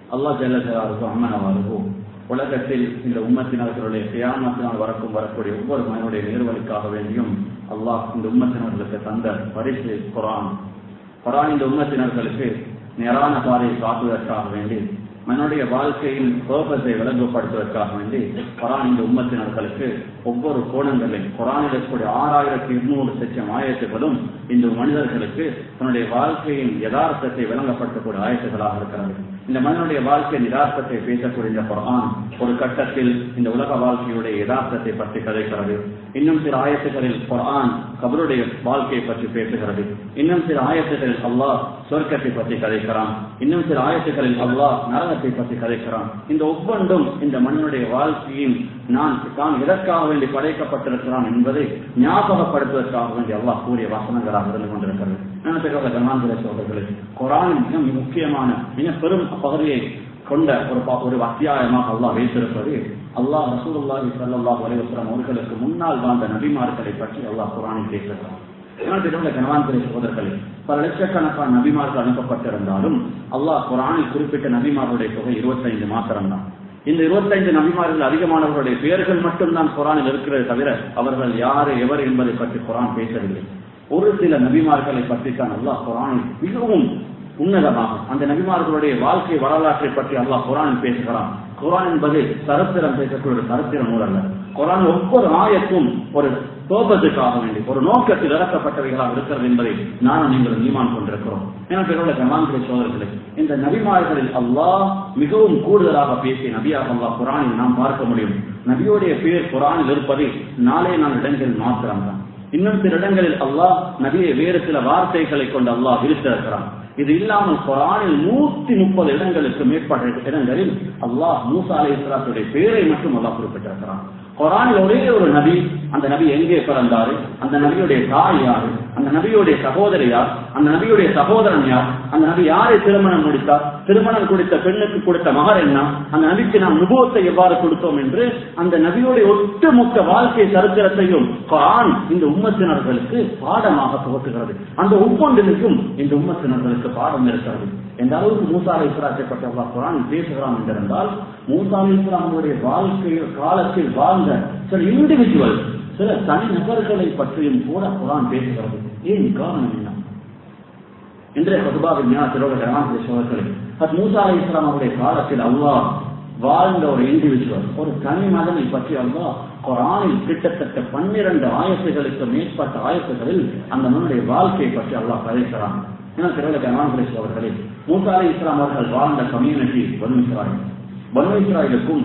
அல்லாஹ் ஜல்லஜலாருகோ அம்மனவாருகோ உலகத்தில் இந்த உம்மத்தினர்களுடைய கியாமத்தினால் வரக்கும் வரக்கூடிய ஒவ்வொரு மகனுடைய நேர்வழிக்காக வேண்டியும் அல்லாஹ் இந்த உம்மத்தினர்களுக்கு தந்த பரிசு குரான் குரான் இந்த உம்மத்தினர்களுக்கு நேரான பாதையை காட்டுவதற்காக வேண்டி மனுடைய வாழ்க்கையின் பர்பஸை விளங்குபடுத்துவதற்காக வேண்டி குரான் இந்த உம்மத்தினர்களுக்கு ஒவ்வொரு கோணங்களில் குரானில் இருக்கக்கூடிய ஆறாயிரத்தி இருநூறு லட்சம் ஆயத்துகளும் இந்த மனிதர்களுக்கு தன்னுடைய வாழ்க்கையின் யதார்த்தத்தை விளங்கப்படுத்தக்கூடிய ஆயத்துகளாக இருக்கிறது இந்த மனிதனுடைய வாழ்க்கையின் யதார்த்தத்தை பேசக்கூடிய இந்த குரான் ஒரு கட்டத்தில் இந்த உலக வாழ்க்கையுடைய யதார்த்தத்தை பற்றி கதைக்கிறது இன்னும் சில ஆயத்துகளில் குரான் கபருடைய வாழ்க்கையை பற்றி பேசுகிறது இன்னும் சில ஆயத்துகளில் அல்லாஹ் சொர்க்கத்தை பற்றி கதைக்கிறான் இன்னும் சில ஆயத்துகளில் அல்லாஹ் நரகத்தை பற்றி கதைக்கிறான் இந்த ஒவ்வொன்றும் இந்த மனிதனுடைய வாழ்க்கையின் நான் தான் எதற்காக வேண்டி படைக்கப்பட்டிருக்கிறான் என்பதை ஞாபகப்படுத்துவதற்காக வேண்டி அல்லாஹ் கூறிய வசனங்களாக இருந்து கொண்டிருக்கிறது நினைத்துக்காக கர்மாந்திர சோதர்களே குரானின் மிக முக்கியமான மிக பெரும் பகுதியை கொண்ட ஒரு ப- ஒரு அத்தியாயமாக அல்லாஹ் வைத்திருப்பது அல்லாஹ் ரசூலுல்லாஹி ஸல்லல்லாஹு அலைஹி வஸல்லம் அவர்களுக்கு முன்னால் வாழ்ந்த நபிமார்களை பற்றி அல்லாஹ் குரானில் பேசுகிறான் இதனுடைய கனவான்களை சகோதரர்களே பல லட்சக்கணக்கான நபிமார்கள் அனுப்பப்பட்டிருந்தாலும் அல்லாஹ் குரானில் குறிப்பிட்ட நபிமார்களுடைய தொகை இருபத்தைந்து மாத்திரம்தான் இந்த இருபத்தைந்து நபிமார்கள் அதிகமானவர்களுடைய பெயர்கள் மட்டும்தான் குரானில் இருக்கிறது தவிர அவர்கள் யாரு எவர் என்பதை பற்றி குரான் பேசவில்லை ஒரு சில நபிமார்களை பற்றி தான் அல்லாஹ் குரானில் மிகவும் உன்னதமாக அந்த நபிமார்களுடைய வாழ்க்கை வரலாற்றை பற்றி அல்லாஹ் குரானில் பேசுகிறான் குரான் என்பது சரித்திரம் பேசக்கூடிய ஒரு சரித்திர நூல் அல்ல குரான் ஒவ்வொரு ஆயத்தும் ஒரு சோபத்துக்காக வேண்டி ஒரு நோக்கத்தில் இறக்கப்பட்டவைகளாக இருக்கிறது என்பதை நானும் நீங்கள் ஈமான் கொண்டிருக்கிறோம் எனக்கு என்னோட கமான்களை சோதர்களே இந்த நபிமார்களில் அல்லாஹ் மிகவும் கூடுதலாக பேசிய நபியாக அல்லாஹ் குரானில் நாம் பார்க்க முடியும் நபியுடைய பேர் குரானில் இருப்பது நாலே நாள் இடங்களில் மாத்திரம்தான் இன்னும் சில இடங்களில் அல்லாஹ் நபியை வேறு சில வார்த்தைகளை கொண்டு அல்லாஹ் விரித்திருக்கிறான் இது இல்லாமல் குரானில் நூத்தி முப்பது இடங்களுக்கு மேற்பட்ட இடங்களில் அல்லாஹ் மூசா அலி இஸ்லாத்துடைய பேரை மட்டும் அல்லாஹ் குறிப்பிட்டிருக்கிறான் குரானில் ஒரே ஒரு நபி அந்த நபி எங்கே பிறந்தாரு அந்த நபியுடைய தாய் யாரு அந்த நபியுடைய சகோதரி யார் அந்த நபியுடைய சகோதரன் யார் அந்த நபி யாரை திருமணம் முடித்தார் திருமணம் கொடுத்த பெண்ணுக்கு கொடுத்த மகர் என்ன அந்த நபிக்கு நாம் நுபவத்தை எவ்வாறு கொடுத்தோம் என்று அந்த நபியுடைய ஒட்டுமொத்த வாழ்க்கை சரித்திரத்தையும் குரான் இந்த உம்மத்தினர்களுக்கு பாடமாக புகட்டுகிறது அந்த ஒவ்வொன்றிற்கும் இந்த உம்மத்தினர்களுக்கு பாடம் இருக்கிறது எந்த அளவுக்கு மூசா அலி இஸ்லாத்தை பற்றி அல்லாஹ் குரான் பேசுகிறான் என்றிருந்தால் மூசா அலி இஸ்லாமுடைய வாழ்க்கை காலத்தில் வாழ்ந்த சில இண்டிவிஜுவல் சில தனி நபர்களை பற்றியும் கூட குரான் பேசுகிறது ஏன் காரணம் என்ன இன்றைய பொதுவாக ஞானத்திலோட கிராமத்தில் சோழர்களே அது மூசா அலி இஸ்லாம் அவருடைய காலத்தில் அல்லாஹ் வாழ்ந்த ஒரு இண்டிவிஜுவல் ஒரு தனி மதனை பற்றி அல்லாஹ் குரானில் கிட்டத்தட்ட பன்னிரண்டு ஆயத்துகளுக்கு மேற்பட்ட ஆயத்துகளில் அந்த மனுடைய வாழ்க்கையை பற்றி அல்லாஹ் கதைக்கிறான் என திரள கமான்களை சோழர்களே மூசா அலி இஸ்லாம் அவர்கள் வாழ்ந்த கம்யூனிட்டி பனு இஸ்ராயல் பனு இஸ்ராயலுக்கும்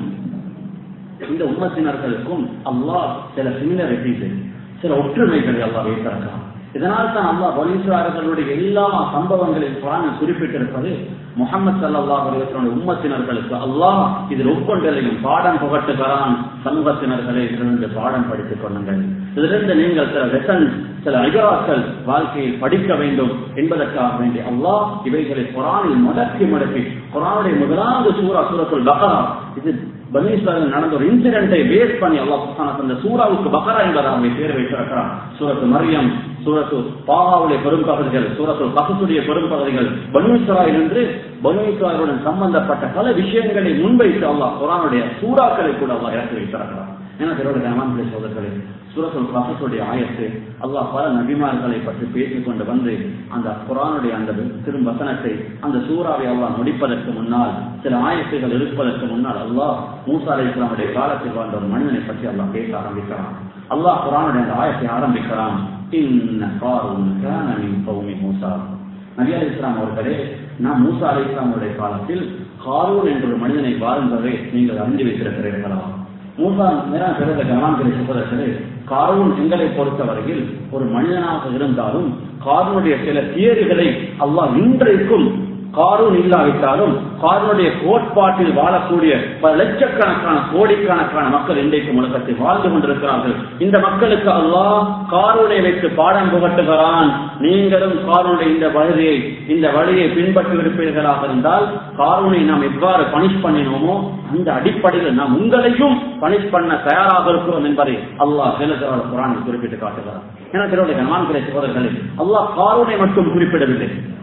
இந்த உம்மத்தினர்களுக்கும் அல்லாஹ் சில சிமிலரிட்டிஸ் சில ஒற்றுமைகளை அல்லாஹ் வைத்திருக்கிறான் இதனால் தான் அல்லாஹ் பனீஸ்வரர்களுடைய எல்லா சம்பவங்களில் குரானில் குறிப்பிட்டிருப்பது முகமது சல்லாஹ் அலுவலனுடைய உம்மத்தினர்களுக்கு அல்லாஹ் இதில் ஒவ்வொன்றிலையும் பாடம் புகட்டுகிறான் சமூகத்தினர்களை இதிலிருந்து பாடம் படித்துக் கொள்ளுங்கள் இதிலிருந்து நீங்கள் சில லெசன் சில அஜராக்கள் வாழ்க்கையில் படிக்க வேண்டும் என்பதற்காக வேண்டி அல்லாஹ் இவைகளை குரானில் மடக்கி மடக்கி குரானுடைய முதலாவது சூரா சூரத்துல் பகரா இது பனீஸ்வரன் நடந்த ஒரு இன்சிடென்டை பேஸ் பண்ணி அல்லாஹ் அந்த சூறாவுக்கு பகரா என்பதாக பேர் வைத்திருக்கிறான் சூரத்து மரியம் சூரத்து பாகாவுடைய பெரும் பகுதிகள் சூரத்து பகுத்துடைய பெரும் பகுதிகள் பனீஸ்வராயில் என்று பனீஸ்வருடன் சம்பந்தப்பட்ட பல விஷயங்களை முன்வைத்து அல்லாஹ் குரானுடைய சூறாக்களை கூட அல்லாஹ் இறக்கி வைத்திருக்கிறான் ஏன்னா திருவடைய அமான்களை சோதர்களே சூரத்துல் கசத்துடைய ஆயத்து அல்லாஹ் பல நபிமார்களை பற்றி பேசிக் கொண்டு வந்து அந்த குரானுடைய அந்த திரும் வசனத்தை அந்த சூறாவை அல்லாஹ் முடிப்பதற்கு முன்னால் சில ஆயத்துகள் இருப்பதற்கு முன்னால் அல்லாஹ் மூசா அலி இஸ்லாமுடைய காலத்தில் வாழ்ந்த ஒரு மனிதனை பற்றி அல்லாஹ் பேச ஆரம்பிக்கிறான் அல்லாஹ் குரானுடைய அந்த ஆயத்தை ஆரம்பிக்கிறான் இன்ன காரூன் கான மின் கௌமி மூசா நபி அலி இஸ்லாம் அவர்களே நான் மூசா அலி இஸ்லாமுடைய காலத்தில் காரூன் என்ற ஒரு மனிதனை வாழ்ந்ததை நீங்கள் அறிந்து வைத்திருக்கிறீர்களா மூசா நேரம் பிறந்த கமான்களை சுபதர்களே காரூன் எங்களை பொறுத்தவரையில் ஒரு மனிதனாக இருந்தாலும் காரூனுடைய சில தியரிகளை அல்லாஹ் இன்றைக்கும் காரூன் இல்லாவிட்டாலும் காரனுடைய கோட்பாட்டில் வாழக்கூடிய பல லட்சக்கணக்கான கோடிக்கணக்கான மக்கள் இன்றைக்கு உலகத்தில் வாழ்ந்து கொண்டிருக்கிறார்கள் இந்த மக்களுக்கு அல்லாஹ் காரூனை வைத்து பாடம் புகட்டுகிறான் நீங்களும் காரனுடைய இந்த வழியை இந்த வழியை பின்பற்றி இருப்பீர்களாக இருந்தால் காரூனை நாம் எவ்வாறு பனிஷ் பண்ணினோமோ அந்த அடிப்படையில் நாம் உங்களையும் பனிஷ் பண்ண தயாராக இருக்கிறோம் என்பதை அல்லாஹ் செலுத்தவர்கள் குரானில் குறிப்பிட்டு காட்டுகிறார் என திருடைய கமான்களை சோதர்களே அல்லாஹ் காரூனை மட்டும் குறிப்பிடவில்லை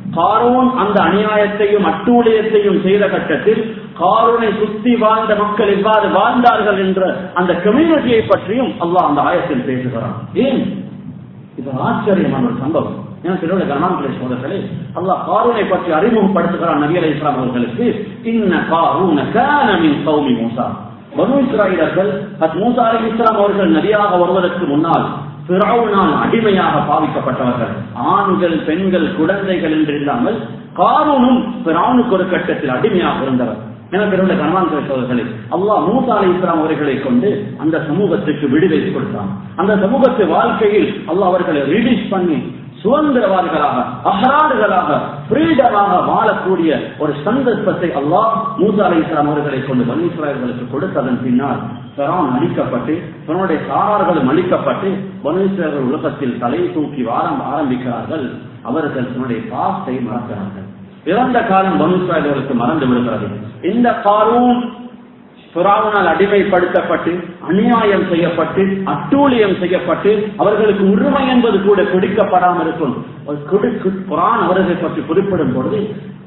காரோன் அந்த அநியாயத்தையும் அட்டூழியத்தையும் செய்த கட்டத்தில் காரோனை சுத்தி வாழ்ந்த மக்கள் எவ்வாறு வாழ்ந்தார்கள் என்ற அந்த கம்யூனிட்டியை பற்றியும் அல்லாஹ் அந்த ஆயத்தில் பேசுகிறான் ஏன் இது ஆச்சரியமான ஒரு சம்பவம் எனக்கு திருவிழா கர்மான்களை சோதர்களே அல்லாஹ் காரூனை பற்றி அறிமுகப்படுத்துகிறான் நபி அலை இஸ்லாம் அவர்களுக்கு இன்ன காரூன கானமின் கௌமி மூசா பனு இஸ்ராயலர்கள் அத் மூசா அலி இஸ்லாம் அவர்கள் நபியாக வருவதற்கு முன்னால் பிறவுனால் அடிமையாக பாவிக்கப்பட்டவர்கள் ஆண்கள் பெண்கள் குழந்தைகள் என்று இல்லாமல் காரூனும் பிறவுனுக்கு ஒரு கட்டத்தில் அடிமையாக இருந்தவர் எனக்கு இருந்த கணவான்கள் சோதர்களே அல்லாஹ் மூசா அலி இஸ்லாம் அவர்களை கொண்டு அந்த சமூகத்துக்கு விடுதலை கொடுத்தான் அந்த சமூகத்து வாழ்க்கையில் அல்லாஹ் அவர்களை ரிலீஸ் பண்ணி சுதந்திரவாதிகளாக அகராடுகளாக ஃப்ரீடமாக வாழக்கூடிய ஒரு சந்தர்ப்பத்தை அல்லாஹ் மூசா அலி இஸ்லாம் அவர்களை கொண்டு பனீஸ்வரர்களுக்கு கொடுத்ததன் பின்னால் பெறான் அழிக்கப்பட்டு தன்னுடைய சாரார்களும் அழிக்கப்பட்டு பனீஸ்வரர்கள் உலகத்தில் தலை தூக்கி வாரம் ஆரம்பிக்கிறார்கள் அவர்கள் தன்னுடைய பாஸ்தை மறக்கிறார்கள் இறந்த காலம் பனுஸ்ராயர்களுக்கு மறந்து விடுகிறது இந்த காரும் புறாவனால் அடிமைப்படுத்தப்பட்டு அநியாயம் செய்யப்பட்டு அட்டூழியம் செய்யப்பட்டு அவர்களுக்கு உரிமை என்பது கூட கொடுக்கப்படாமல் இருக்கும் புறான் அவர்களை பற்றி குறிப்பிடும் பொழுது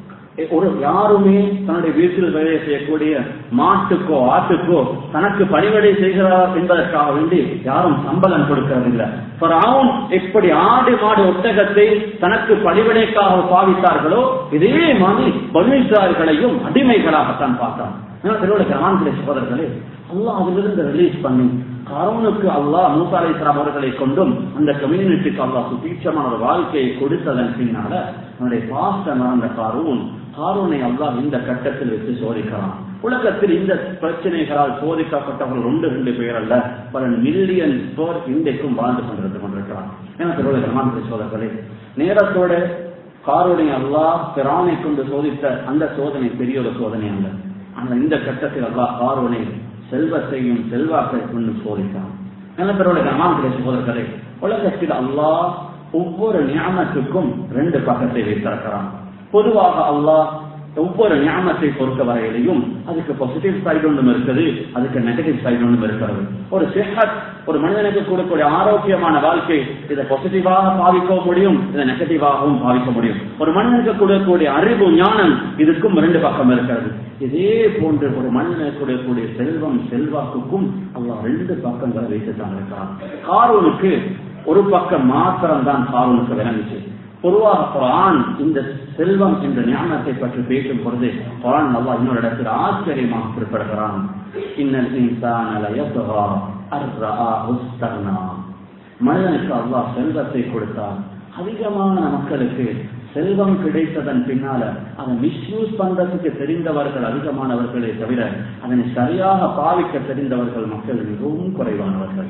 ஒரு யாருமே தன்னுடைய வீட்டில் வேலை செய்யக்கூடிய மாட்டுக்கோ ஆட்டுக்கோ தனக்கு பணிவிடை செய்கிறார் என்பதற்காக வேண்டி யாரும் சம்பளம் கொடுக்கறதில்லை பிராவுன் எப்படி ஆடு மாடு ஒட்டகத்தை தனக்கு பணிவிடைக்காக பாவித்தார்களோ இதே மாதிரி பனுசார்களையும் அடிமைகளாகத்தான் பார்த்தான் திருவிழா கிராமத்திலே சகோதரர்களே அல்லாஹ் அதிலிருந்து ரிலீஸ் பண்ணி கரோனுக்கு அல்லாஹ் மூசா அலி இஸ்லாம் அவர்களை கொண்டும் அந்த கம்யூனிட்டிக்கு அல்லாஹ் சுபீட்சமான ஒரு வாழ்க்கையை கொடுத்ததன் பின்னால அவனுடைய பாஸ்ட மறந்த காரூன் காரூனை அல்லாஹ் இந்த கட்டத்தில் வைத்து சோதிக்கிறான் உலகத்தில் இந்த பிரச்சனைகளால் சோதிக்கப்பட்டவர்கள் ஒன்று ரெண்டு பேர் அல்ல பல மில்லியன் பேர் இன்றைக்கும் வாழ்ந்து கொண்டிருந்து கொண்டிருக்கிறான் எனக்கு திருவிழா கிராமத்திலே சோதர்களே நேரத்தோட காரூனை அல்லாஹ் பிரானை கொண்டு சோதித்த அந்த சோதனை பெரிய ஒரு சோதனை அல்ல ஆனால் இந்த கட்டத்தில் அல்லாஹ் காரோனை செல்வத்தையும் செல்வாக்கை கொண்டு சோதித்தான் நிலப்பெருடைய அம்மாவுடைய சகோதரர்களே உலகத்தில் அல்லாஹ் ஒவ்வொரு ஞானத்துக்கும் ரெண்டு பக்கத்தை வைத்திருக்கிறான் பொதுவாக அல்லாஹ் ஒவ்வொரு ஞானத்தை பொறுத்த வரையிலையும் அதுக்கு பாசிட்டிவ் சைடு ஒன்றும் இருக்குது அதுக்கு நெகட்டிவ் சைடு ஒன்றும் இருக்கிறது ஒரு சிஹத் ஒரு மனிதனுக்கு கொடுக்கக்கூடிய ஆரோக்கியமான வாழ்க்கை இதை பாசிட்டிவாக பாவிக்க முடியும் இதை நெகட்டிவாகவும் பாவிக்க முடியும் ஒரு மனிதனுக்கு கொடுக்கக்கூடிய அறிவு ஞானம் இதுக்கும் ரெண்டு பக்கம் இருக்கிறது இதே போன்று ஒரு மனிதனுக்கு கொடுக்கக்கூடிய செல்வம் செல்வாக்குக்கும் அல்லாஹ் ரெண்டு பக்கங்களை வைத்துத்தான் இருக்கிறான் காரூனுக்கு ஒரு பக்கம் மாத்திரம் தான் காரூனுக்கு விளங்குச்சு பொதுவாக குரான் இந்த செல்வம் என்ற ஞானத்தை பற்றி பேசும் பொழுது குரான் நல்லா இன்னொரு இடத்தில் ஆச்சரியமாக குறிப்பிடுகிறான் இன்னல் இன்சான லயத்கா அர்ரஆஹு இஸ்தக்னா. மனிதனுக்கு அல்லாஹ் செல்வத்தை கொடுத்தார் அதிகமான மக்களுக்கு செல்வம் கிடைத்ததன் பின்னால அதை மிஸ்யூஸ் பண்றதுக்கு தெரிந்தவர்கள் அதிகமானவர்களே தவிர அதனை சரியாக பாவிக்க தெரிந்தவர்கள் மக்கள் மிகவும் குறைவானவர்கள்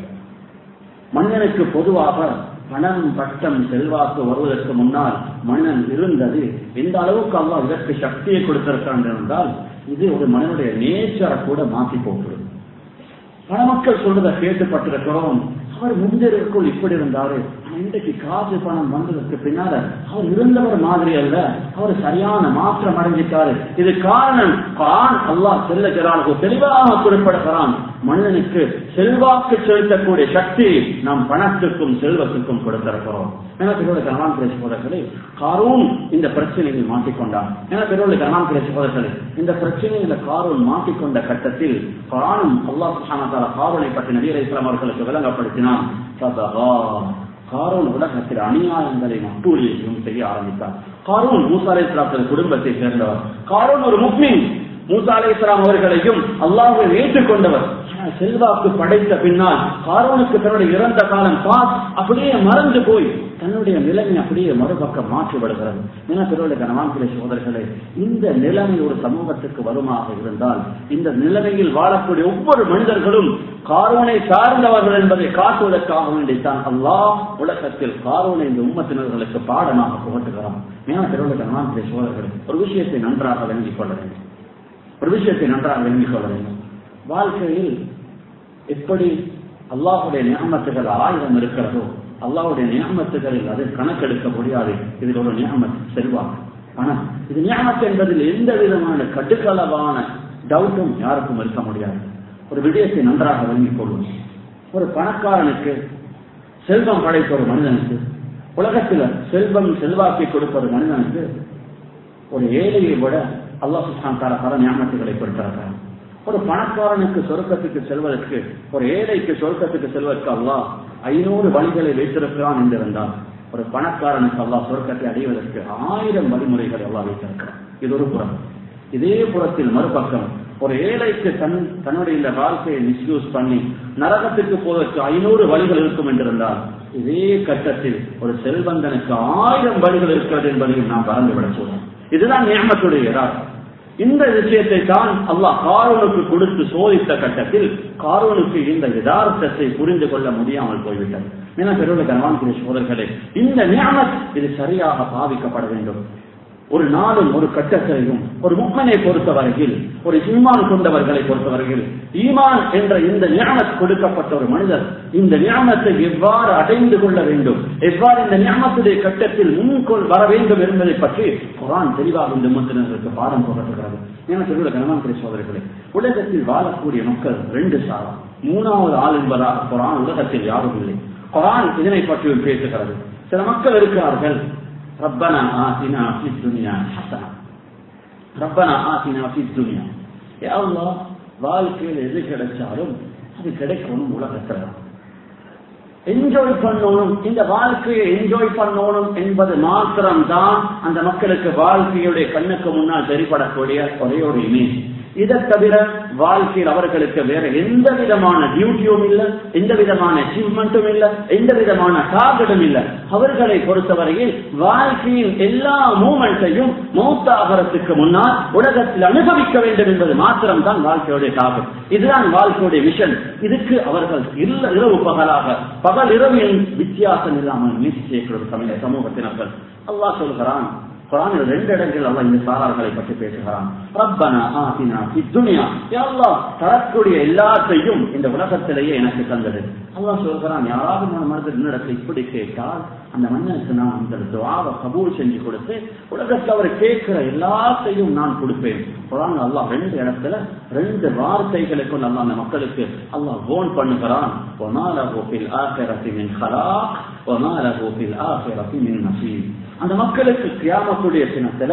மனிதனுக்கு பொதுவாக பணம் பட்டம் செல்வாக்கு வருவதற்கு முன்னால் மனிதன் இருந்தது எந்த அளவுக்கு அல்லா இதற்கு சக்தியை கொடுத்திருக்கான் என்றால் இது ஒரு மனிதனுடைய நேச்சரை கூட மாற்றி போகிறது பல மக்கள் சொல்றதை கேட்டுப்பட்டிருக்கிறோம் அவர் முந்திருக்குள் இப்படி இருந்தாரு இன்றைக்கு காசு பணம் வந்ததற்கு பின்னால அவர் இருந்தவர் மாதிரி அல்ல அவர் சரியான மாற்றம் அடைஞ்சிட்டாரு இது காரணம் கான் அல்லாஹ் செல்லுகிறார்கள் தெளிவாக குறிப்பிடுகிறான் மனிதனுக்கு செல்வாக்கு செலுத்தக்கூடிய சக்தி நாம் பணத்துக்கும் செல்வத்துக்கும் கொடுத்திருக்கிறோம் எனக்கு இதோட கனவான் பேச போதர்களே காரூன் இந்த பிரச்சனையில் மாட்டிக்கொண்டான் எனக்கு இதோட கனவான் பேச போதர்களே இந்த பிரச்சனையில காரூன் மாட்டிக்கொண்ட கட்டத்தில் காணும் அல்லாஹ் சுஹானதால காரூனை பற்றி நபீர் இஸ்லாம் அவர்களுக்கு விளங்கப்படுத்தினான் சதகா காரூன் உலகத்தில் அநியாயங்களை அட்டூழியையும் செய்ய ஆரம்பித்தார் காரூன் மூசா அலை இஸ்லாத்தின் குடும்பத்தை சேர்ந்தவர் காரூன் ஒரு முஸ்லிம் மூசா அலை இஸ்லாம் அவர்களையும் அல்லாஹை ஏற்றுக்கொண்டவர் ஆனால் செல்வாக்கு படைத்த பின்னால் காரோனுக்கு தன்னுடைய இறந்த காலம் பாஸ் அப்படியே மறந்து போய் தன்னுடைய நிலைமை அப்படியே மறுபக்கம் மாற்றிவிடுகிறது என பிறகு கனவான்கிற சோதர்களே இந்த நிலைமை ஒரு சமூகத்துக்கு வருமாக இருந்தால் இந்த நிலைமையில் வாழக்கூடிய ஒவ்வொரு மனிதர்களும் காரோனை சார்ந்தவர்கள் என்பதை காட்டுவதற்காக வேண்டித்தான் அல்லாஹ் உலகத்தில் காரோனை இந்த உம்மத்தினர்களுக்கு பாடமாக புகட்டுகிறான் என பிறகு கனவான்கிற சோதர்களே ஒரு விஷயத்தை நன்றாக விளங்கிக் கொள்ள வேண்டும் ஒரு விஷயத்தை நன்றாக விளங்கிக் கொள்ள வேண்டும் வாழ்க்கையில் எப்படி அல்லாஹுடைய நியமத்துகள் ஆயிரம் இருக்கிறதோ அல்லாஹுடைய நியமத்துகளில் அது கணக்கெடுக்க முடியாது இதில் ஒரு நியமத் செல்வாக்கு ஆனா இது நியமத்து என்பதில் எந்த விதமான கட்டுக்களவான டவுட்டும் யாருக்கும் இருக்க முடியாது ஒரு விடயத்தை நன்றாக விளங்கிக் கொள்வோம் ஒரு பணக்காரனுக்கு செல்வம் படைத்த ஒரு மனிதனுக்கு உலகத்தில் செல்வம் செல்வாக்கை கொடுப்ப ஒரு மனிதனுக்கு ஒரு ஏழையை விட அல்லாஹ் சுல்தான் தார பல ஞாபகத்துகளை கொடுத்திருக்கிறார் ஒரு பணக்காரனுக்கு சொர்க்கத்துக்கு செல்வதற்கு ஒரு ஏழைக்கு சொர்க்கத்துக்கு செல்வதற்கு அல்லாஹ் ஐநூறு வழிகளை வைத்திருக்கிறான் என்றிருந்தால் ஒரு பணக்காரனுக்கு அல்லாஹ் சொர்க்கத்தை அடைவதற்கு ஆயிரம் வழிமுறைகளை அல்லாஹ் வைத்திருக்கிறான் இது ஒரு புறம் இதே புறத்தில் மறுபக்கம் ஒரு ஏழைக்கு தன் தன்னுடைய இந்த வாழ்க்கையை மிஸ்யூஸ் பண்ணி நரகத்துக்கு போவதற்கு ஐநூறு வழிகள் இருக்கும் என்றிருந்தால் இதே கட்டத்தில் ஒரு செல்வந்தனுக்கு ஆயிரம் வழிகள் இருக்கிறது என்பதையும் நாம் மறந்துவிடக் கூடாது இதுதான் நியமத்துடைய யதார்த்தம் இந்த விஷயத்தை தான் அல்லாஹ் காரோனுக்கு கொடுத்து சோதித்த கட்டத்தில் காரோனுக்கு இந்த யதார்த்தத்தை புரிந்து கொள்ள முடியாமல் போய்விட்டது என பெருவுள்ள கனவான்குரிய சோதர்களே இந்த நியமத் இது சரியாக பாவிக்கப்பட வேண்டும் ஒரு நாளும் ஒரு கட்டத்திலையும் ஒரு முக்மனை பொறுத்தவரையில் ஒரு ஈமான் கொண்டவர்களை பொறுத்தவரையில் ஈமான் என்ற இந்த ஞானத் கொடுக்கப்பட்ட ஒரு மனிதர் இந்த ஞானத்தை எவ்வாறு அடைந்து கொள்ள வேண்டும் எவ்வாறு இந்த ஞானத்துடைய கட்டத்தில் முன்கொள் வர வேண்டும் என்பதை பற்றி குரான் தெளிவாக இந்த முத்தினருக்கு பாடம் போகப்படுகிறது எனக்கு உள்ள கனமாந்திரி சோதரிகளே உலகத்தில் வாழக்கூடிய மக்கள் ரெண்டு சாரா மூணாவது ஆள் என்பதாக குரான் உலகத்தில் யாரும் இல்லை குரான் இதனை பற்றியும் பேசுகிறது சில மக்கள் இருக்கிறார்கள் ربنا آتنا في الدنيا حسنة ربنا آتنا في الدنيا يا الله வாழ்க்கையில் எது கிடைச்சாலும் அது கிடைக்கணும் உலகத்துல என்ஜாய் பண்ணணும் இந்த வாழ்க்கையை என்ஜாய் பண்ணணும் என்பது மாத்திரம்தான் அந்த மக்களுக்கு வாழ்க்கையுடைய கண்ணுக்கு முன்னால் தெரிபடக்கூடிய ஒரே ஒரு இமேஜ் இதை தவிர வாழ்க்கையில் அவர்களுக்கு வேற எந்த விதமான டியூட்டியும் இல்லை எந்த விதமான அச்சீவ்மெண்ட்டும் இல்லை எந்த விதமான டார்கெட்டும் இல்லை அவர்களை பொறுத்தவரையில் வாழ்க்கையின் எல்லா மூமெண்ட்டையும் மௌத்தாகரத்துக்கு முன்னால் உலகத்தில் அனுபவிக்க வேண்டும் என்பது மாத்திரம்தான் வாழ்க்கையுடைய டார்கெட் இதுதான் வாழ்க்கையுடைய மிஷன் இதுக்கு அவர்கள் இல்ல இரவு பகலாக பகல் இரவின் வித்தியாசம் இல்லாமல் முயற்சி செய்யக்கூடிய சமய சமூகத்தினர்கள் அல்லாஹ் சொல்கிறான் குரானில் ரெண்டு இடங்கள் அல்லாஹ் இந்த சாரார்களை பற்றி பேசுகிறான் ரப்பனா ஆதினா துனியா அல்லாஹ் தரக்கூடிய எல்லாத்தையும் இந்த உலகத்திலேயே எனக்கு தந்தது அல்லாஹ் சொல்கிறான் யாராவது நான் மனதில் என்னிடத்தில் இப்படி கேட்டால் அந்த மன்னனுக்கு நான் அந்த துவாவை கபூல் செஞ்சு கொடுத்து உலகத்தில் அவர் கேட்கிற எல்லாத்தையும் நான் கொடுப்பேன் குரான் அல்லாஹ் ரெண்டு இடத்துல ரெண்டு வார்த்தைகளுக்கு அல்லாஹ் அந்த மக்களுக்கு அல்லாஹ் போன் பண்ணுகிறான் وَمَا فِي الْآخِرَةِ مِنْ خَلَاقٍ وَمَا لَهُ فِي الْآخِرَةِ مِنْ نَصِيبٍ அந்த மக்களுக்கு கியாமத்துடைய சினத்துல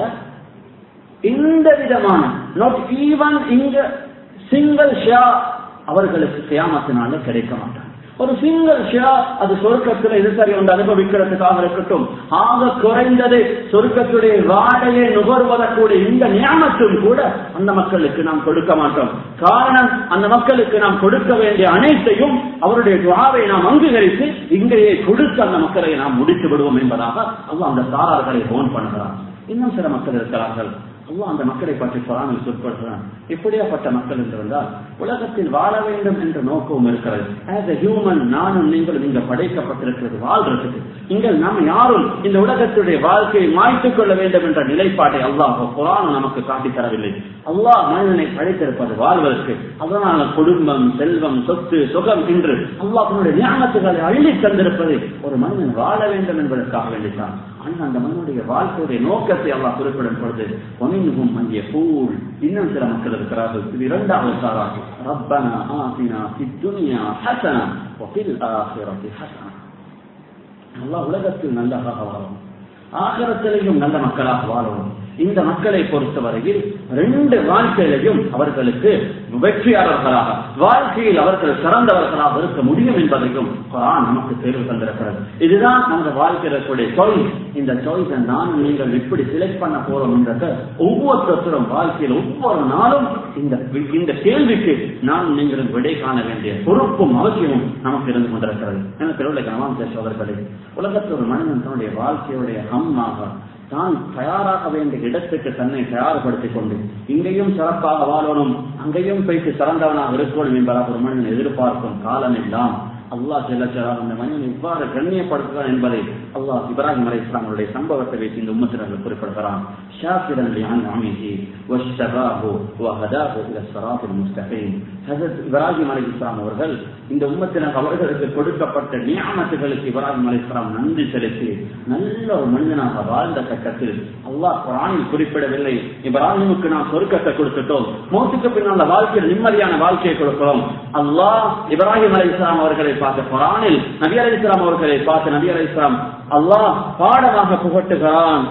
இந்த விதமான நாட் ஈவன் இங்க சிங்கிள் ஷா அவர்களுக்கு கியாமத்தினால கிடைக்க மாட்டாங்க ஒரு சிங்கிள் ஷா அது சொர்க்கத்துல இது சரி ஒன்று அனுபவிக்கிறதுக்காக இருக்கட்டும் ஆக குறைந்தது சொர்க்கத்துடைய வாடையை நுகர்வதற்கூட இந்த ஞானத்தும் கூட அந்த மக்களுக்கு நாம் கொடுக்க மாட்டோம் காரணம் அந்த மக்களுக்கு நாம் கொடுக்க வேண்டிய அனைத்தையும் அவருடைய துவாவை நாம் அங்கீகரித்து இங்கேயே கொடுத்து அந்த மக்களை நாம் முடித்து விடுவோம் என்பதாக அல்லாஹ் அந்த சாரார்களை போன் பண்ணுகிறார் இன்னும் சில மக்கள் இருக்கிறார்கள் அல்லாஹ் அந்த மக்களை பற்றி குரானில் சொற்படுகிறான் இப்படியாப்பட்ட மக்கள் என்றிருந்தால் உலகத்தில் வாழ வேண்டும் என்ற நோக்கமும் இருக்கிறது ஆஸ் a ஹியூமன் நானும் நீங்களும் இங்க படைக்கப்பட்டிருக்கிறது வாழ்றதுக்கு இங்க நாம் யாரும் இந்த உலகத்துடைய வாழ்க்கையை மாய்த்துக் கொள்ள வேண்டும் என்ற நிலைப்பாட்டை அல்லாஹ் குரான் நமக்கு காட்டித் தரவில்லை அல்லாஹ் மனிதனை படைத்திருப்பது வாழ்வதற்கு அதனால குடும்பம் செல்வம் சொத்து சுகம் என்று அல்லாஹனுடைய ஞானத்துகளை அள்ளி தந்திருப்பது ஒரு மனிதன் வாழ வேண்டும் என்பதற்காக வேண்டித்தான் ஆனால் அந்த மனிதனுடைய வாழ்க்கையுடைய நோக்கத்தை அல்லாஹ் குறிப்பிடும் பொழுது ஒமினுகும் அங்கே பூல் இன்னும் சில மக்கள் இருக்கிறார்கள் இது இரண்டாவது சாராக ரப்பனா ஆசினா சித்துனியா ஹசனா ஒபில் ஆசிரத்தி ஹசனா அல்லாஹ் உலகத்தில் நல்லதாக வாழணும் ஆகரத்திலையும் நல்ல மக்களாக வாழணும் இந்த மக்களை பொறுத்தவரையில் ரெண்டு வாழ்க்கையிலையும் அவர்களுக்கு வெற்றியாளர்களாக வாழ்க்கையில் அவர்கள் சிறந்தவர்களாக இருக்க முடியும் என்பதையும் குரான் நமக்கு தேர்வு தந்திருக்கிறது இதுதான் நமது வாழ்க்கையில் இருக்கக்கூடிய சாய்ஸ் இந்த சாய்ஸை நான் நீங்கள் எப்படி செலக்ட் பண்ண போறோம் என்றத ஒவ்வொருத்தரும் வாழ்க்கையில் ஒவ்வொரு நாளும் இந்த இந்த கேள்விக்கு நான் நீங்களும் விடை காண வேண்டிய பொறுப்பும் அவசியமும் நமக்கு இருந்து கொண்டிருக்கிறது எனக்கு திருவிழா கனவான் பேசுவதற்களே உலகத்தில் ஒரு மனிதன் தன்னுடைய வாழ்க்கையுடைய ஹம்மாக தான் தயாராக வேண்டிய இடத்துக்கு தன்னை தயார்படுத்திக் கொண்டு இங்கேயும் சிறப்பாக வாழணும் அங்கேயும் போய்த்து சிறந்தவனாக இருக்கணும் என்பதாக ஒரு மனிதன் எதிர்பார்க்கும் காலம் எல்லாம் அல்லாஹ் செல்லச்சரா அந்த மனிதன் இவ்வாறு கண்ணியப்படுத்துகிறான் என்பதை அல்லாஹ் இப்ராஹிம் அலை இஸ்லாமுடைய சம்பவத்தை வைத்து இந்த உம்மத்தினர்கள் குறிப்பிடுகிறான் ஷாக்கிரன் லியான் அமிஹி வஷ்தராஹு வஹதாஹு இல ஸராத்தில் முஸ்தகீம் ஹஜரத் இப்ராஹிம் அலை இஸ்லாம் அவர்கள் இந்த உம்மத்தினர் அவர்களுக்கு கொடுக்கப்பட்ட நியாமத்துகளுக்கு இப்ராஹிம் அலை இஸ்லாம் நன்றி செலுத்தி நல்ல ஒரு மனிதனாக வாழ்ந்த கட்டத்தில் அல்லாஹ் குரானில் குறிப்பிடவில்லை இப்ராஹிமுக்கு நாம் சொருக்கத்தை கொடுத்துட்டோம் மோத்துக்கு பின்னால் வாழ்க்கையில் நிம்மதியான வாழ்க்கையை கொடுக்கிறோம் அல்லாஹ் இப்ராஹிம் அலை இஸ்லாம் அவர்களை பார்த்து குரானில் நபி அலை இஸ்லாம் அவர்களை பார்த்து நபி அலை இஸ்லாம் அல்லாஹ் பாடமாக புகட்டுகிறான்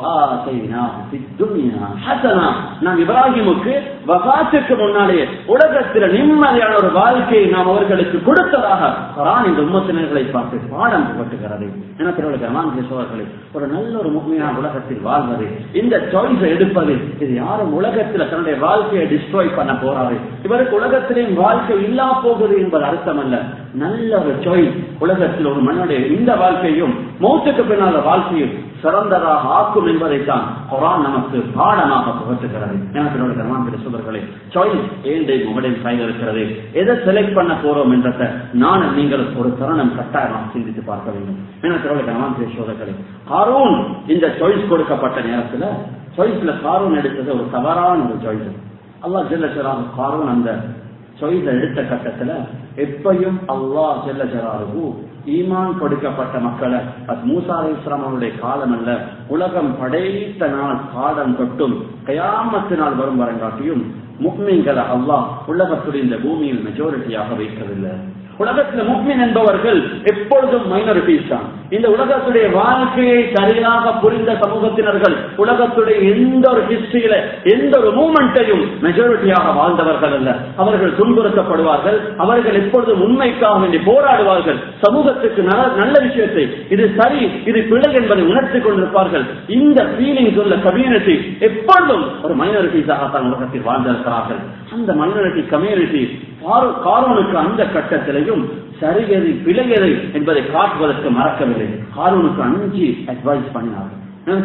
நாம் இப்ராஹிமுக்கு வகாத்துக்கு முன்னாலே உலகத்தில் நிம்மதியான ஒரு வாழ்க்கையை நாம் அவர்களுக்கு கொடுத்ததாக குரான் இந்த உம்மத்தினர்களை பார்த்து பாடம் புகட்டுகிறது என திருவள்ளுவர் சோழர்களே ஒரு நல்ல ஒரு முழுமையான உலகத்தில் வாழ்வது இந்த சாய்ஸை எடுப்பது இது யாரும் உலகத்தில் தன்னுடைய வாழ்க்கையை டிஸ்ட்ராய் பண்ண போறாரு இவருக்கு உலகத்திலேயும் வாழ்க்கை இல்லா போகுது என்பது அர்த்தம் அல்ல நல்ல ஒரு சாய்ஸ் உலகத்தில் ஒரு மண்ணுடைய இந்த வாழ்க்கையும் மௌத்துக்கு பின்னால வாழ்க்கையும் சிறந்ததாக ஆக்கும் என்பதைத்தான் குரான் நமக்கு பாடமாக புகட்டுகிறது எனக்கு கர்மாந்திர சுதர்களே சாய்ஸ் ஏண்டை உங்களின் கையில் இருக்கிறது எதை செலக்ட் பண்ண போறோம் என்றத நான் நீங்கள் ஒரு தருணம் கட்டாயமாக சிந்தித்து பார்க்க வேண்டும் எனக்கு கர்மாந்திர சோதர்களே காரூன் இந்த சாய்ஸ் கொடுக்கப்பட்ட நேரத்துல சாய்ஸ்ல காரூன் எடுத்தது ஒரு தவறான ஒரு சாய்ஸ் அல்லா ஜெல்லச்சராக காரூன் அந்த சாய்ஸ் எடுத்த கட்டத்துல எப்பையும் அல்லாஹ் ஜெல்லச்சராகு ஈமான் கொடுக்கப்பட்ட மக்களை அது மூசா அலி இஸ்லாம் அவருடைய காலம் அல்ல உலகம் படைத்த நாள் காலம் தொட்டும் கயாமத்து நாள் வரும் வரங்காட்டியும் முக்மீன்களை அல்லாஹ் உலகத்துடைய இந்த பூமியில் மெஜாரிட்டியாக வைக்கவில்லை உலகத்துல முக்மின் என்பவர்கள் எப்பொழுதும் மைனாரிட்டிஸ் தான் இந்த உலகத்துடைய வாழ்க்கையை சரியாக புரிந்த சமூகத்தினர்கள் உலகத்துடைய எந்த ஒரு ஹிஸ்டரியில எந்த ஒரு மூமெண்ட்டையும் மெஜாரிட்டியாக வாழ்ந்தவர்கள் அல்ல அவர்கள் துன்புறுத்தப்படுவார்கள் அவர்கள் எப்பொழுதும் உண்மைக்காக வேண்டி போராடுவார்கள் சமூகத்துக்கு நல்ல விஷயத்தை இது சரி இது பிழை என்பதை உணர்த்தி கொண்டிருப்பார்கள் இந்த ஃபீலிங்ஸ் உள்ள கம்யூனிட்டி எப்பொழுதும் ஒரு மைனாரிட்டிஸாக தான் உலகத்தில் வாழ்ந்திருக்கிறார்கள் அந்த மைனாரிட்டி கம்யூனிட்டி காரோனுக்கு அந்த கட்டத்திலையும் சரியது பிழையது என்பதை காட்டுவதற்கு மறக்கவில்லை காரோனுக்கு அஞ்சு அட்வைஸ் பண்ணினார்கள்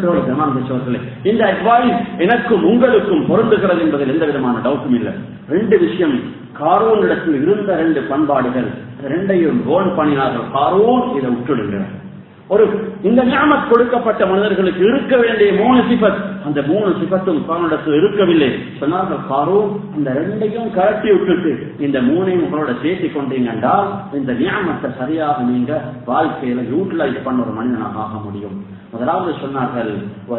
இந்த அட்வைஸ் எனக்கும் உங்களுக்கும் பொருந்துகிறது என்பதில் எந்த விதமான டவுட்டும் இல்லை ரெண்டு விஷயம் காரோனிடத்தில் இருந்த ரெண்டு பண்பாடுகள் ரெண்டையும் கோன் பண்ணினார்கள் காரோன் இதை விட்டுடுகிறார் ஒரு இந்த ஞாபகம் கொடுக்கப்பட்ட மனிதர்களுக்கு இருக்க வேண்டிய மூணு சிபத் அந்த மூணு சிபத்தும் காரணத்தில் இருக்கவில்லை சொன்னார்கள் காரோ இந்த ரெண்டையும் கரட்டி விட்டுட்டு இந்த மூணையும் உங்களோட சேர்த்து கொண்டீங்கன்றா இந்த ஞாபகத்தை சரியாக நீங்க வாழ்க்கையில யூட்டிலைஸ் பண்ண ஒரு மனிதனாக ஆக முடியும் முதலாவது சொன்னார்கள்